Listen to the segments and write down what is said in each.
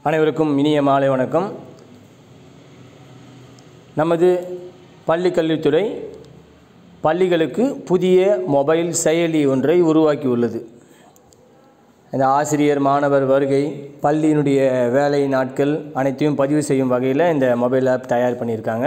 அனைவருக்கும் இனிய மாலை வணக்கம் நமது பள்ளி கல்வித்துறை பள்ளிகளுக்கு புதிய மொபைல் செயலி ஒன்றை உருவாக்கியுள்ளது இந்த ஆசிரியர் மாணவர் வருகை பள்ளியினுடைய வேலை நாட்கள் அனைத்தையும் பதிவு செய்யும் வகையில் இந்த மொபைல் ஆப் தயார் பண்ணியிருக்காங்க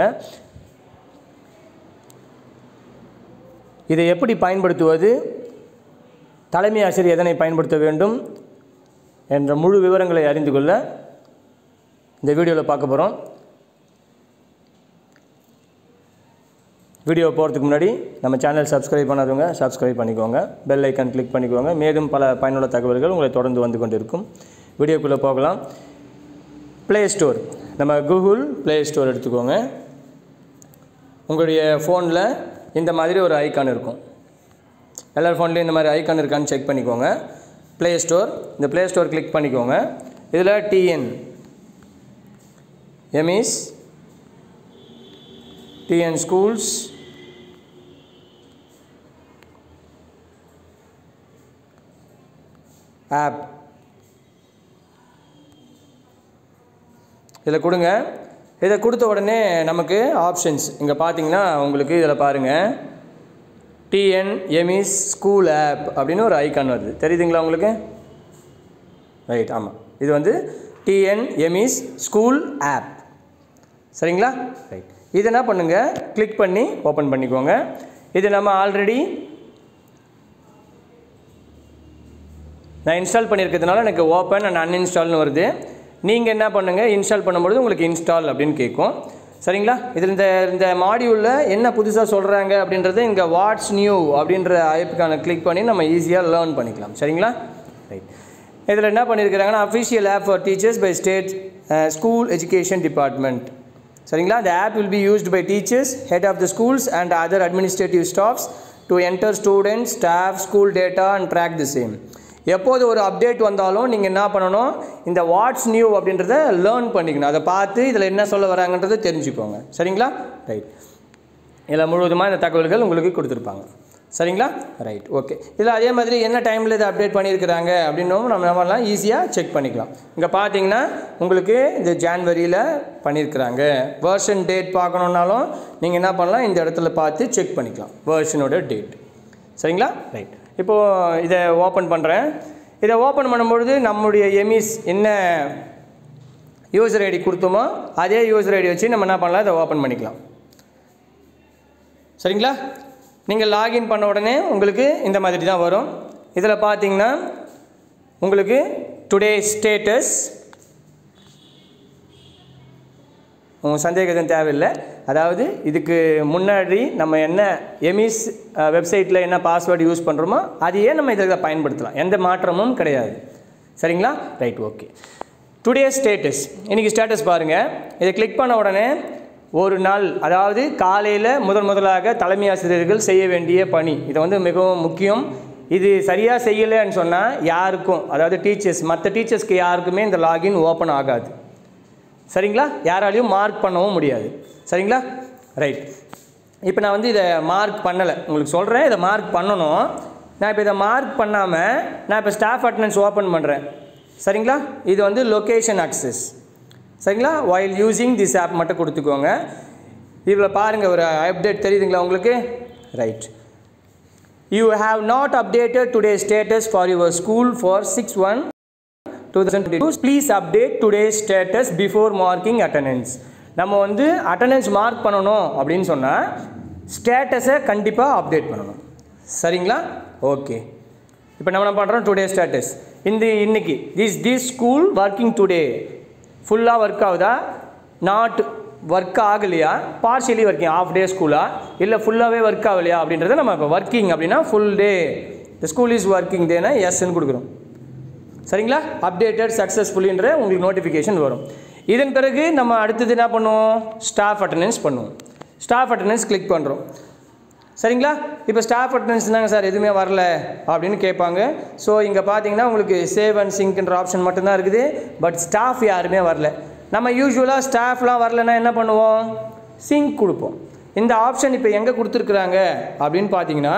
இதை எப்படி பயன்படுத்துவது தலைமை ஆசிரியர் எதனை பயன்படுத்த வேண்டும் என்ற முழு விவரங்களை அறிந்து கொள்ள இந்த வீடியோவில் பார்க்க போகிறோம் வீடியோ போகிறதுக்கு முன்னாடி நம்ம சேனல் சப்ஸ்கிரைப் பண்ணாதவங்க சப்ஸ்கிரைப் பண்ணிக்கோங்க பெல் ஐக்கான் கிளிக் பண்ணிக்கோங்க மேலும் பல பயனுள்ள தகவல்கள் உங்களை தொடர்ந்து வந்து கொண்டிருக்கும் வீடியோக்குள்ளே போகலாம் ப்ளே ஸ்டோர் நம்ம கூகுள் ப்ளே ஸ்டோர் எடுத்துக்கோங்க உங்களுடைய ஃபோனில் இந்த மாதிரி ஒரு ஐக்கான் இருக்கும் எல்லார் ஃபோன்லேயும் இந்த மாதிரி ஐக்கான் இருக்கான்னு செக் பண்ணிக்கோங்க ப்ளே ஸ்டோர் இந்த ப்ளே ஸ்டோர் கிளிக் பண்ணிக்கோங்க இதில் TN EMIS TN schools app இதில் கொடுங்க இதை கொடுத்த உடனே நமக்கு ஆப்ஷன்ஸ் இங்கே பார்த்தீங்கன்னா உங்களுக்கு இதில் பாருங்கள் டிஎன் எமிஸ் ஸ்கூல் ஆப் அப்படின்னு ஒரு ஐக்கான் வருது தெரியுதுங்களா உங்களுக்கு ரைட் ஆமாம் இது வந்து டிஎன் எமிஸ் ஸ்கூல் ஆப் சரிங்களா ரைட் இது என்ன பண்ணுங்கள் கிளிக் பண்ணி ஓப்பன் பண்ணிக்கோங்க இது நம்ம ஆல்ரெடி நான் இன்ஸ்டால் பண்ணியிருக்கிறதுனால எனக்கு ஓப்பன் அண்ட் அன்இன்ஸ்டால்னு வருது நீங்கள் என்ன பண்ணுங்கள் இன்ஸ்டால் பண்ணும்பொழுது உங்களுக்கு இன்ஸ்டால் அப்படின்னு கேட்கும் சரிங்களா இதில் இந்த இந்த மாடியூலில் என்ன புதுசாக சொல்கிறாங்க அப்படின்றத இங்கே வாட்ஸ் நியூ அப்படின்ற ஆப்புக்கான கிளிக் பண்ணி நம்ம ஈஸியாக லேர்ன் பண்ணிக்கலாம் சரிங்களா ரைட் இதில் என்ன பண்ணியிருக்கிறாங்கன்னா official app for teachers by state school education department சரிங்களா the app will be used by teachers head of the schools and other administrative staffs to enter students staff school data and track the same எப்போது ஒரு update வந்தாலும் நீங்கள் என்ன பண்ணணும் இந்த watts new அப்படின்றத learn பண்ணிக்கணும் அதை பார்த்து இதில் என்ன சொல்ல வராங்கன்றதை தெரிஞ்சுக்கோங்க சரிங்களா ரைட் இதில் முழுவதுமாக இந்த தகவல்கள் உங்களுக்கு கொடுத்துருப்பாங்க சரிங்களா ரைட் ஓகே இதில் அதே மாதிரி என்ன டைமில் இதை அப்டேட் பண்ணியிருக்கிறாங்க அப்படின்னும் நம்ம நம்மலாம் ஈஸியாக செக் பண்ணிக்கலாம் இங்கே பார்த்தீங்கன்னா உங்களுக்கு இந்த ஜான்வரியில் பண்ணியிருக்கிறாங்க வேர்ஷன் டேட் பார்க்கணுன்னாலும் நீங்கள் என்ன பண்ணலாம் இந்த இடத்துல பார்த்து செக் பண்ணிக்கலாம் வேர்ஷனோட டேட் சரிங்களா ரைட் இப்போது இதை ஓப்பன் பண்ணுறேன் இதை ஓப்பன் பண்ணும்பொழுது நம்முடைய எமிஸ் என்ன யூசர் ஐடி கொடுத்தோமோ அதே யூசர் ஐடி வச்சு நம்ம என்ன பண்ணலாம் இதை ஓப்பன் பண்ணிக்கலாம் சரிங்களா நீங்கள் லாகின் பண்ண உடனே உங்களுக்கு இந்த மாதிரி தான் வரும் இதில் பார்த்தீங்கன்னா உங்களுக்கு டுடே ஸ்டேட்டஸ் உங்கள் சந்தேகம் எதுவும் தேவையில்லை அதாவது இதுக்கு முன்னாடி நம்ம என்ன எமிஸ் வெப்சைட்டில் என்ன பாஸ்வேர்டு யூஸ் பண்ணுறோமோ அதையே நம்ம இதில் பயன்படுத்தலாம் எந்த மாற்றமும் கிடையாது சரிங்களா ரைட் ஓகே டுடே ஸ்டேட்டஸ் இன்றைக்கி ஸ்டேட்டஸ் பாருங்கள் இதை கிளிக் பண்ண உடனே ஒரு நாள் அதாவது காலையில் முதன் முதலாக தலைமை ஆசிரியர்கள் செய்ய வேண்டிய பணி இது வந்து மிகவும் முக்கியம் இது சரியாக செய்யலைன்னு சொன்னால் யாருக்கும் அதாவது டீச்சர்ஸ் மற்ற டீச்சர்ஸ்க்கு யாருக்குமே இந்த லாகின் ஓப்பன் ஆகாது சரிங்களா யாராலையும் மார்க் பண்ணவும் முடியாது சரிங்களா ரைட் இப்போ நான் வந்து இதை மார்க் பண்ணலை உங்களுக்கு சொல்கிறேன் இதை மார்க் பண்ணணும் நான் இப்போ இதை மார்க் பண்ணாமல் நான் இப்போ ஸ்டாஃப் அட்டனன்ஸ் ஓப்பன் பண்ணுறேன் சரிங்களா இது வந்து லொக்கேஷன் அக்சஸ் சரிங்களா வைல் யூஸிங் திஸ் ஆப் மட்டும் கொடுத்துக்கோங்க இதில் பாருங்கள் ஒரு அப்டேட் தெரியுதுங்களா உங்களுக்கு right you have not updated today status for your school for six one two thousand twenty please update today status before marking attendance நம்ம வந்து அட்டண்டன்ஸ் மார்க் பண்ணணும் அப்படின்னு சொன்னால் ஸ்டேட்டஸை கண்டிப்பாக அப்டேட் பண்ணணும் சரிங்களா ஓகே இப்போ நம்ம என்ன பண்ணுறோம் டுடே ஸ்டேட்டஸ் இந்த இன்னைக்கு this this school working today ஃபுல்லாக ஒர்க் ஆகுதா நாட் ஒர்க் ஆகலையா பார்ஷியலி ஒர்க்கிங் ஆஃப் டே ஸ்கூலா இல்லை ஃபுல்லாகவே ஒர்க் ஆகலையா அப்படின்றத நம்ம இப்போ ஒர்க்கிங் அப்படின்னா full day the school is working டேனா எஸ்ன்னு கொடுக்குறோம் சரிங்களா அப்டேட்டட் சக்ஸஸ்ஃபுல்லின்ற உங்களுக்கு நோட்டிஃபிகேஷன் வரும் இதன் பிறகு நம்ம அடுத்தது என்ன பண்ணுவோம் ஸ்டாஃப் அட்டண்டன்ஸ் பண்ணுவோம் ஸ்டாஃப் அட்டண்டன்ஸ் கிளிக் பண்ணுறோம் சரிங்களா இப்போ ஸ்டாஃப் அட்டண்டன்ஸ் தாங்க சார் எதுவுமே வரல அப்படின்னு கேட்பாங்க ஸோ இங்கே பார்த்தீங்கன்னா உங்களுக்கு சேவ் அண்ட் சிங்க்ன்ற ஆப்ஷன் மட்டும்தான் இருக்குது பட் ஸ்டாஃப் யாருமே வரல நம்ம யூஸ்வலாக ஸ்டாஃப்லாம் வரலன்னா என்ன பண்ணுவோம் சிங்க் கொடுப்போம் இந்த ஆப்ஷன் இப்போ எங்கே கொடுத்துருக்குறாங்க அப்படின்னு பார்த்தீங்கன்னா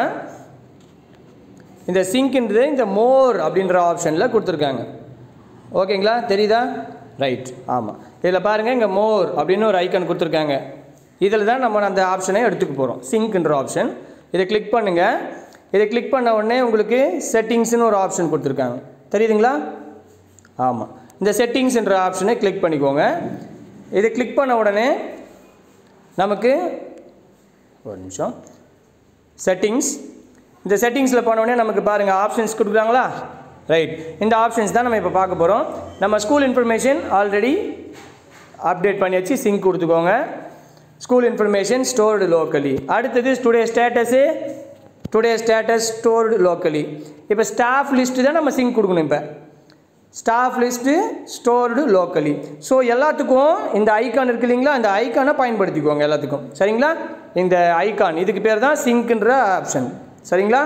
இந்த சிங்க்ன்றது இந்த மோர் அப்படின்ற ஆப்ஷனில் கொடுத்துருக்காங்க ஓகேங்களா தெரியுதா ரைட் ஆமாம் இதில் பாருங்கள் இங்கே மோர் அப்படின்னு ஒரு ஐக்கான் கொடுத்துருக்காங்க இதில் தான் நம்ம அந்த ஆப்ஷனை எடுத்துக்க போகிறோம் சிங்க்ன்ற ஆப்ஷன் இதை கிளிக் பண்ணுங்கள் இதை கிளிக் பண்ண உடனே உங்களுக்கு செட்டிங்ஸ்னு ஒரு ஆப்ஷன் கொடுத்துருக்காங்க தெரியுதுங்களா ஆமாம் இந்த செட்டிங்ஸ்ன்ற ஆப்ஷனை கிளிக் பண்ணிக்கோங்க இதை கிளிக் பண்ண உடனே நமக்கு ஒரு நிமிஷம் செட்டிங்ஸ் இந்த செட்டிங்ஸில் போனோடனே நமக்கு பாருங்கள் ஆப்ஷன்ஸ் கொடுக்குறாங்களா ரைட் இந்த ஆப்ஷன்ஸ் தான் நம்ம இப்போ பார்க்க போகிறோம் நம்ம ஸ்கூல் இன்ஃபர்மேஷன் ஆல்ரெடி அப்டேட் பண்ணி வச்சு சிங்க் கொடுத்துக்கோங்க ஸ்கூல் இன்ஃபர்மேஷன் ஸ்டோர்டு லோக்கலி அடுத்தது today status today status stored locally இப்போ ஸ்டாஃப் லிஸ்ட்டு தான் நம்ம சிங்க் கொடுக்கணும் இப்போ staff list stored locally so எல்லாத்துக்கும் இந்த ஐகான் இருக்கு இல்லைங்களா அந்த ஐக்கானை பயன்படுத்திக்கோங்க எல்லாத்துக்கும் சரிங்களா இந்த ஐகான் இதுக்கு பேர் தான் சிங்க்ன்ற ஆப்ஷன் சரிங்களா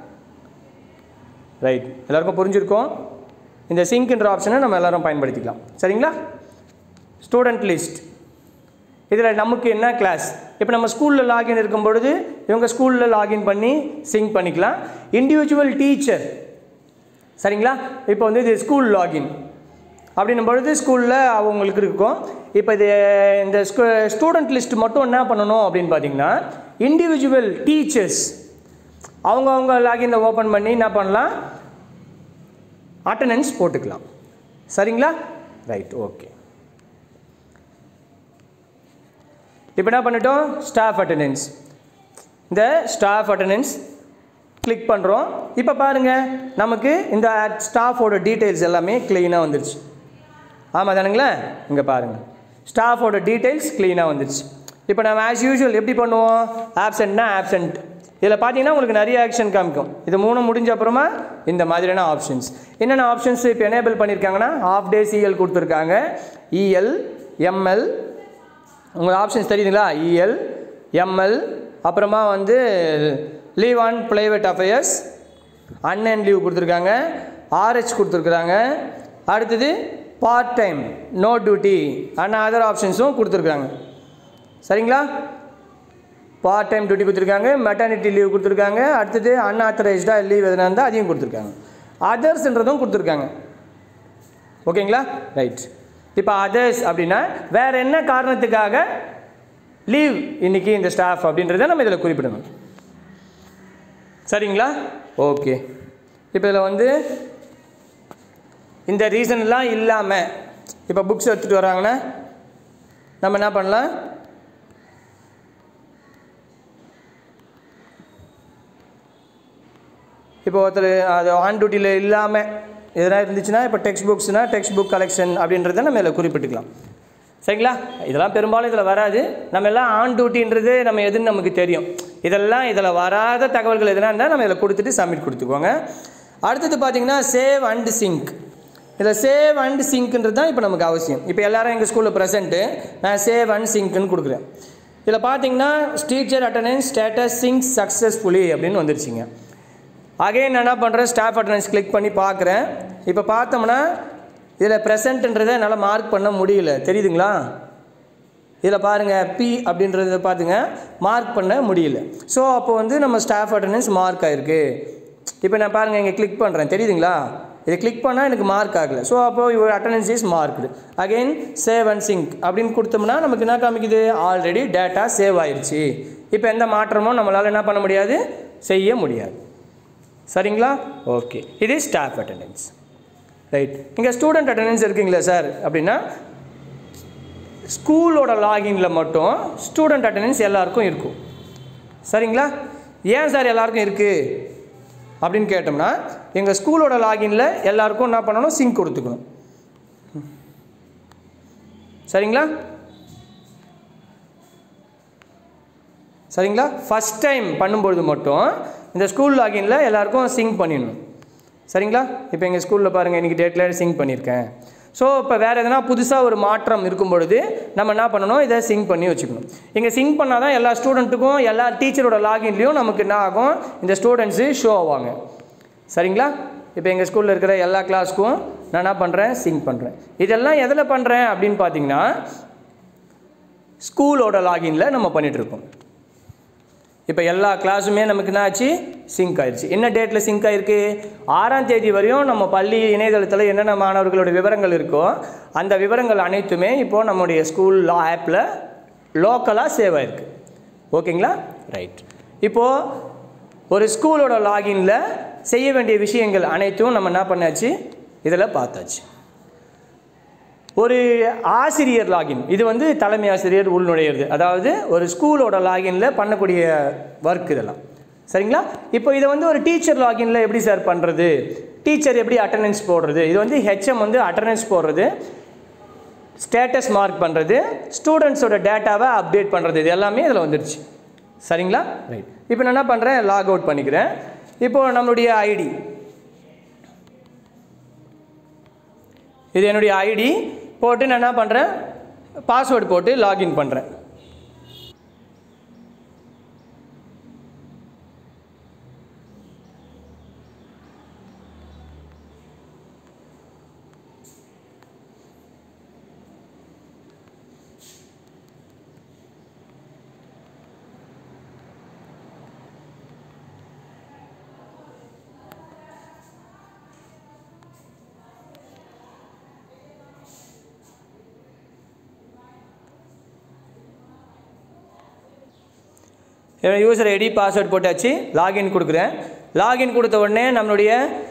ரைட் எல்லாருக்கும் புரிஞ்சிருக்கோம் இந்த சிங்க்ன்ற ஆப்ஷனை நம்ம எல்லாரும் பயன்படுத்திக்கலாம் சரிங்களா ஸ்டூடெண்ட் லிஸ்ட் இதில் நமக்கு என்ன கிளாஸ் இப்போ நம்ம ஸ்கூலில் லாகின் இருக்கும் பொழுது இவங்க ஸ்கூலில் லாகின் பண்ணி சிங்க் பண்ணிக்கலாம் இண்டிவிஜுவல் டீச்சர் சரிங்களா இப்போ வந்து இது ஸ்கூல் லாகின் அப்படின்னும் பொழுது ஸ்கூலில் அவங்களுக்கு இருக்கும் இப்போ இது இந்த ஸ்டூடெண்ட் லிஸ்ட் மட்டும் என்ன பண்ணணும் அப்படின்னு பார்த்தீங்கன்னா இண்டிவிஜுவல் டீச்சர்ஸ் அவங்கவுங்க லாகினில் ஓப்பன் பண்ணி என்ன பண்ணலாம் அட்டண்டன்ஸ் போட்டுக்கலாம் சரிங்களா ரைட் ஓகே இப்போ என்ன பண்ணிட்டோம் ஸ்டாஃப் அட்டண்டன்ஸ் இந்த ஸ்டாஃப் அட்டண்டன்ஸ் கிளிக் பண்ணுறோம் இப்போ பாருங்கள் நமக்கு இந்த ஸ்டாஃபோட டீட்டெயில்ஸ் எல்லாமே க்ளீனாக வந்துருச்சு ஆமாம் தானுங்களே இங்கே பாருங்கள் ஸ்டாஃபோட டீட்டெயில்ஸ் க்ளீனாக வந்துருச்சு இப்போ நம்ம ஆஸ் யூஷுவல் எப்படி பண்ணுவோம் ஆப்சண்ட்னா ஆப்சண்ட் இதில் பார்த்தீங்கன்னா உங்களுக்கு நிறைய ஆக்ஷன் காமிக்கும் இது மூணு முடிஞ்ச அப்புறமா இந்த மாதிரியான ஆப்ஷன்ஸ் என்னென்ன ஆப்ஷன்ஸ் இப்போ எனேபிள் பண்ணியிருக்காங்கன்னா ஆஃப் டே சிஎல் கொடுத்துருக்காங்க இஎல் எம்எல் உங்களுக்கு ஆப்ஷன்ஸ் தெரியுதுங்களா இஎல் எம்எல் அப்புறமா வந்து leave on private affairs unearned leave கொடுத்துருக்காங்க ஆர்ஹெச் கொடுத்துருக்குறாங்க அடுத்தது part time no duty and other ஆப்ஷன்ஸும் கொடுத்துருக்காங்க சரிங்களா பார்ட் டைம் டியூட்டி கொடுத்துருக்காங்க மெட்டர்னிட்டி லீவ் கொடுத்துருக்காங்க அடுத்தது அன்ஆத்தரைஸ்டாக லீவ் எதுனா இருந்தால் அதையும் கொடுத்துருக்காங்க அதர்ஸ்ன்றதும் கொடுத்துருக்காங்க ஓகேங்களா ரைட் இப்போ அதர்ஸ் அப்படின்னா வேறு என்ன காரணத்துக்காக லீவ் இன்னைக்கு இந்த ஸ்டாஃப் அப்படின்றத நம்ம இதில் குறிப்பிடணும் சரிங்களா ஓகே இப்போ இதில் வந்து இந்த ரீசன்லாம் இல்லாமல் இப்போ புக்ஸ் எடுத்துகிட்டு வராங்கன்னா நம்ம என்ன பண்ணலாம் இப்போ ஒருத்தர் அது ஆன் டியூட்டியில் இல்லாமல் எதனா இருந்துச்சுன்னா இப்போ டெக்ஸ்ட் புக்ஸ்னால் டெக்ஸ்ட் புக் கலெக்ஷன் அப்படின்றத நம்ம இதில் குறிப்பிட்டுக்கலாம் சரிங்களா இதெல்லாம் பெரும்பாலும் இதில் வராது நம்ம எல்லாம் ஆன் டியூட்டின்றது நம்ம எதுன்னு நமக்கு தெரியும் இதெல்லாம் இதில் வராத தகவல்கள் எதுனா இருந்தால் நம்ம இதில் கொடுத்துட்டு சப்மிட் கொடுத்துக்கோங்க அடுத்தது பார்த்தீங்கன்னா சேவ் அண்ட் சிங்க் இதில் சேவ் அண்ட் சிங்க்ன்றது தான் இப்போ நமக்கு அவசியம் இப்போ எல்லாரும் எங்கள் ஸ்கூலில் ப்ரெசென்ட்டு நான் சேவ் அண்ட் சிங்க்னு கொடுக்குறேன் இதில் பார்த்தீங்கன்னா teacher attendance status sync successfully அப்படின்னு வந்துருச்சுங்க அகைன் நான் என்ன பண்ணுறேன் ஸ்டாஃப் அட்டண்டன்ஸ் கிளிக் பண்ணி பார்க்குறேன் இப்போ பார்த்தோம்னா இதில் ப்ரெசண்ட்ன்றதை என்னால் மார்க் பண்ண முடியல தெரியுதுங்களா இதில் பாருங்கள் பி அப்படின்றத பார்த்துங்க மார்க் பண்ண முடியல ஸோ அப்போ வந்து நம்ம ஸ்டாஃப் அட்டண்டன்ஸ் மார்க் ஆகிருக்கு இப்போ நான் பாருங்கள் இங்கே கிளிக் பண்ணுறேன் தெரியுதுங்களா இதை கிளிக் பண்ணால் எனக்கு மார்க் ஆகலை ஸோ அப்போ இவர் attendance is marked again save and sync அப்படின்னு கொடுத்தோம்னா நமக்கு என்ன காமிக்குது ஆல்ரெடி டேட்டா சேவ் ஆயிடுச்சு இப்போ எந்த மாற்றமும் நம்மளால் என்ன பண்ண முடியாது செய்ய முடியாது சரிங்களா ஓகே இது ஸ்டாஃப் அட்டண்டன்ஸ் ரைட் இங்கே ஸ்டூடெண்ட் அட்டண்டன்ஸ் இருக்குங்களா சார் அப்படின்னா ஸ்கூலோட லாகின்ல மட்டும் ஸ்டூடெண்ட் அட்டண்டன்ஸ் எல்லாருக்கும் இருக்கும் சரிங்களா ஏன் சார் எல்லாருக்கும் இருக்குது அப்படின்னு கேட்டோம்னா எங்கள் ஸ்கூலோட லாகின்ல எல்லாருக்கும் என்ன பண்ணணும் சிங்க் கொடுத்துக்கணும் சரிங்களா சரிங்களா ஃபஸ்ட் டைம் பண்ணும்பொழுது மட்டும் இந்த ஸ்கூல் லாகின்ல எல்லாருக்கும் சிங்க் பண்ணிடணும் சரிங்களா இப்போ எங்கள் ஸ்கூலில் பாருங்கள் இன்றைக்கி டேட்டில் சிங்க் பண்ணியிருக்கேன் ஸோ இப்போ வேறு எதனா புதுசாக ஒரு மாற்றம் இருக்கும் பொழுது நம்ம என்ன பண்ணணும் இதை சிங்க் பண்ணி வச்சுக்கணும் இங்கே சிங்க் பண்ணால் தான் எல்லா ஸ்டூடெண்ட்டுக்கும் எல்லா டீச்சரோட லாகின்லேயும் நமக்கு என்ன ஆகும் இந்த ஸ்டூடெண்ட்ஸு ஷோ ஆவாங்க சரிங்களா இப்போ எங்கள் ஸ்கூலில் இருக்கிற எல்லா கிளாஸ்க்கும் நான் என்ன பண்ணுறேன் சிங்க் பண்ணுறேன் இதெல்லாம் எதில் பண்ணுறேன் அப்படின்னு பார்த்தீங்கன்னா ஸ்கூலோட லாகின்ல நம்ம பண்ணிகிட்ருக்கோம் இப்போ எல்லா கிளாஸுமே நமக்கு என்ன ஆச்சு சிங்க் ஆயிடுச்சு என்ன டேட்டில் சிங்க் ஆயிருக்கு ஆறாம் தேதி வரையும் நம்ம பள்ளி இணையதளத்தில் என்னென்ன மாணவர்களோட விவரங்கள் இருக்கோ அந்த விவரங்கள் அனைத்துமே இப்போது நம்முடைய ஸ்கூல் ஆப்பில் லோக்கலாக சேவ் ஆயிருக்கு ஓகேங்களா ரைட் இப்போது ஒரு ஸ்கூலோட லாகின்ல செய்ய வேண்டிய விஷயங்கள் அனைத்தும் நம்ம என்ன பண்ணாச்சு இதில் பார்த்தாச்சு ஒரு ஆசிரியர் லாகின் இது வந்து தலைமை ஆசிரியர் உள்நுழையிறது அதாவது ஒரு ஸ்கூலோட லாகின்ல பண்ணக்கூடிய ஒர்க் இதெல்லாம் சரிங்களா இப்போ இதை வந்து ஒரு டீச்சர் லாகின்ல எப்படி சார் பண்ணுறது டீச்சர் எப்படி அட்டண்டன்ஸ் போடுறது இது வந்து ஹெச்எம் வந்து அட்டண்டன்ஸ் போடுறது ஸ்டேட்டஸ் மார்க் பண்ணுறது ஸ்டூடெண்ட்ஸோட டேட்டாவை அப்டேட் பண்ணுறது இது எல்லாமே இதில் வந்துருச்சு சரிங்களா ரைட் இப்போ நான் என்ன பண்ணுறேன் லாக் அவுட் பண்ணிக்கிறேன் இப்போ நம்மளுடைய ஐடி இது என்னுடைய ஐடி போட்டு நான் என்ன பண்ணுறேன் பாஸ்வேர்டு போட்டு லாகின் பண்ணுறேன் யூசர் ஐடி பாஸ்வேர்ட் போட்டாச்சு லாகின் கொடுக்குறேன் லாகின் கொடுத்த உடனே நம்மளுடைய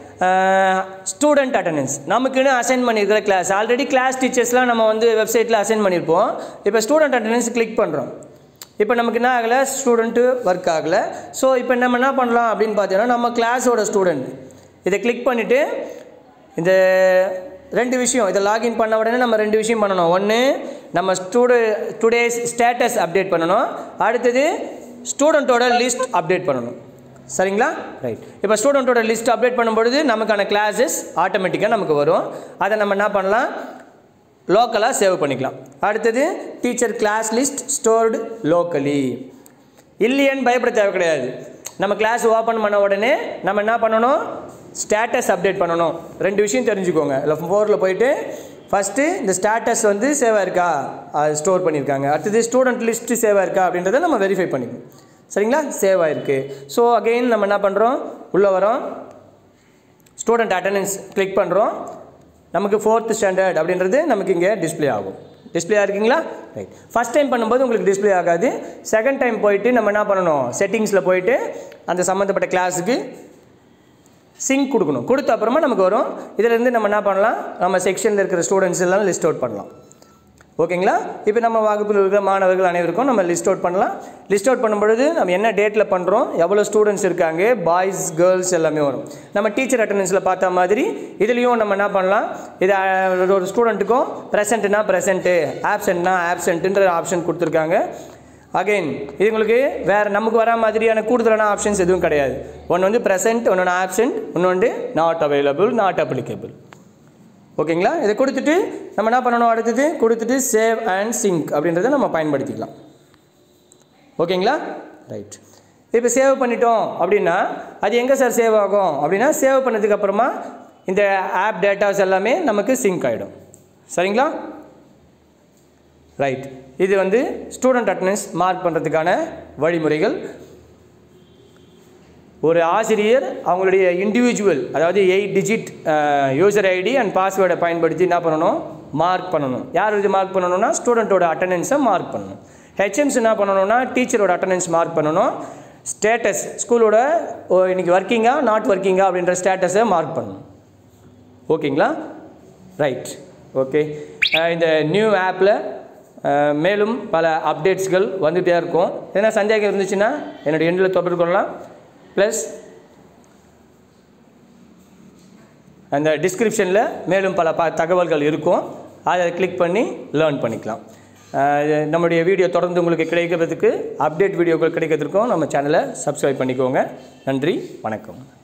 ஸ்டூடெண்ட் அட்டண்டன்ஸ் நமக்குன்னு அசைன் பண்ணியிருக்கிற கிளாஸ் ஆல்ரெடி கிளாஸ் டீச்சர்ஸ்லாம் நம்ம வந்து வெப்சைட்டில் அசைன் பண்ணியிருப்போம் இப்போ ஸ்டூடெண்ட் அட்டண்டன்ஸ் கிளிக் பண்ணுறோம் இப்போ நமக்கு என்ன ஆகலை ஸ்டூடெண்ட்டு ஒர்க் ஆகலை ஸோ இப்போ நம்ம என்ன பண்ணலாம் அப்படின்னு பார்த்தீங்கன்னா நம்ம கிளாஸோட ஸ்டூடெண்ட் இதை கிளிக் பண்ணிவிட்டு இந்த ரெண்டு விஷயம் இதை லாகின் பண்ண உடனே நம்ம ரெண்டு விஷயம் பண்ணணும் ஒன்று நம்ம ஸ்டூடெ டுடேஸ் ஸ்டேட்டஸ் அப்டேட் பண்ணணும் அடுத்தது ஸ்டூடெண்ட்டோட லிஸ்ட் அப்டேட் பண்ணணும் சரிங்களா ரைட் இப்போ ஸ்டூடெண்ட்டோட லிஸ்ட் அப்டேட் பண்ணும்பொழுது நமக்கான கிளாஸஸ் ஆட்டோமேட்டிக்காக நமக்கு வரும் அதை நம்ம என்ன பண்ணலாம் லோக்கலாக சேவ் பண்ணிக்கலாம் அடுத்தது teacher class list stored locally இல்லையேன்னு பயப்பட தேவை கிடையாது நம்ம கிளாஸ் ஓப்பன் பண்ண உடனே நம்ம என்ன பண்ணணும் ஸ்டேட்டஸ் அப்டேட் பண்ணணும் ரெண்டு விஷயம் தெரிஞ்சுக்கோங்க இல்லை ஃபோரில் போயிட்டு ஃபஸ்ட்டு இந்த ஸ்டேட்டஸ் வந்து சேவ் ஆயிருக்கா அது ஸ்டோர் பண்ணியிருக்காங்க அடுத்தது ஸ்டூடெண்ட் லிஸ்ட்டு சேவ் ஆயிருக்கா அப்படின்றத நம்ம வெரிஃபை பண்ணிக்கணும் சரிங்களா சேவ் ஆயிருக்கு ஸோ அகெயின் நம்ம என்ன பண்ணுறோம் உள்ளே வரோம் ஸ்டூடெண்ட் அட்டண்டன்ஸ் கிளிக் பண்ணுறோம் நமக்கு ஃபோர்த் ஸ்டாண்டர்ட் அப்படின்றது நமக்கு இங்கே டிஸ்ப்ளே ஆகும் டிஸ்ப்ளே ஆகிருக்கீங்களா ரைட் ஃபஸ்ட் டைம் பண்ணும்போது உங்களுக்கு டிஸ்ப்ளே ஆகாது செகண்ட் டைம் போயிட்டு நம்ம என்ன பண்ணணும் செட்டிங்ஸில் போயிட்டு அந்த சம்மந்தப்பட்ட கிளாஸுக்கு சிங்க் கொடுக்கணும் கொடுத்த அப்புறமா நமக்கு வரும் இதிலேருந்து நம்ம என்ன பண்ணலாம் நம்ம செக்ஷனில் இருக்கிற ஸ்டூடெண்ட்ஸ் எல்லாம் லிஸ்ட் அவுட் பண்ணலாம் ஓகேங்களா இப்போ நம்ம வகுப்பில் இருக்கிற மாணவர்கள் அனைவருக்கும் நம்ம லிஸ்ட் அவுட் பண்ணலாம் லிஸ்ட் அவுட் பண்ணும்பொழுது நம்ம என்ன டேட்டில் பண்ணுறோம் எவ்வளோ ஸ்டூடெண்ட்ஸ் இருக்காங்க பாய்ஸ் கேர்ள்ஸ் எல்லாமே வரும் நம்ம டீச்சர் அட்டண்டன்ஸில் பார்த்த மாதிரி இதுலேயும் நம்ம என்ன பண்ணலாம் இது அஹ், ஒரு ஸ்டூடெண்ட்டுக்கும் ப்ரெசென்ட்னா ப்ரெசென்ட்டு ஆப்சென்ட்னா ஆப்சென்ட்டுன்ற ஆப்ஷன் கொடுத்துருக்காங்க அகைன் இது உங்களுக்கு வேறு நமக்கு வர மாதிரியான கூடுதலான ஆப்ஷன்ஸ் எதுவும் கிடையாது ஒன்று வந்து ப்ரெசென்ட் ஒன்று ஆப்சென்ட் இன்னொன்று நாட் அவைலபிள் நாட் அப்ளிகபிள் ஓகேங்களா இதை கொடுத்துட்டு நம்ம என்ன பண்ணணும் அடுத்தது கொடுத்துட்டு சேவ் அண்ட் சிங்க் அப்படின்றத நம்ம பயன்படுத்திக்கலாம் ஓகேங்களா ரைட் இப்போ சேவ் பண்ணிட்டோம் அப்படின்னா அது எங்கே சார் சேவ் ஆகும் அப்படின்னா சேவ் பண்ணதுக்கு அப்புறமா இந்த ஆப் டேட்டாஸ் எல்லாமே நமக்கு சிங்க் ஆகிடும் சரிங்களா ரைட் இது வந்து ஸ்டூடெண்ட் அட்டண்டன்ஸ் மார்க் பண்ணுறதுக்கான வழிமுறைகள் ஒரு ஆசிரியர் அவங்களுடைய இண்டிவிஜுவல் அதாவது eight digit user ID and பாஸ்வேர்டை பயன்படுத்தி என்ன பண்ணணும் மார்க் பண்ணணும் யார் இது மார்க் பண்ணணும்னா ஸ்டூடெண்ட்டோட அட்டண்டன்ஸை மார்க் பண்ணணும் ஹெச்எம்ஸ் என்ன பண்ணணும்னா டீச்சரோட அட்டண்டன்ஸ் மார்க் பண்ணணும் ஸ்டேட்டஸ் ஸ்கூலோட ஓ, இன்னைக்கு ஒர்க்கிங்கா நாட் ஒர்க்கிங்கா அப்படின்ற ஸ்டேட்டஸை மார்க் பண்ணணும் ஓகேங்களா ரைட் ஓகே இந்த நியூ ஆப்பில் மேலும் பல அப்டேட்ஸ்கள் வந்துகிட்டே இருக்கும் எதனா சந்தேகம் இருந்துச்சுன்னா என்னுடைய எண்ணில் தொடர்பு கொள்ளலாம் ப்ளஸ் அந்த டிஸ்கிரிப்ஷனில் மேலும் பல ப தகவல்கள் இருக்கும் அதை கிளிக் பண்ணி லேர்ன் பண்ணிக்கலாம் அஹ் இது நம்முடைய வீடியோ தொடர்ந்து உங்களுக்கு கிடைக்கிறதுக்கு அப்டேட் வீடியோக்கள் கிடைக்கிறதுக்கும் நம்ம சேனலை சப்ஸ்கிரைப் பண்ணிக்கோங்க நன்றி வணக்கம்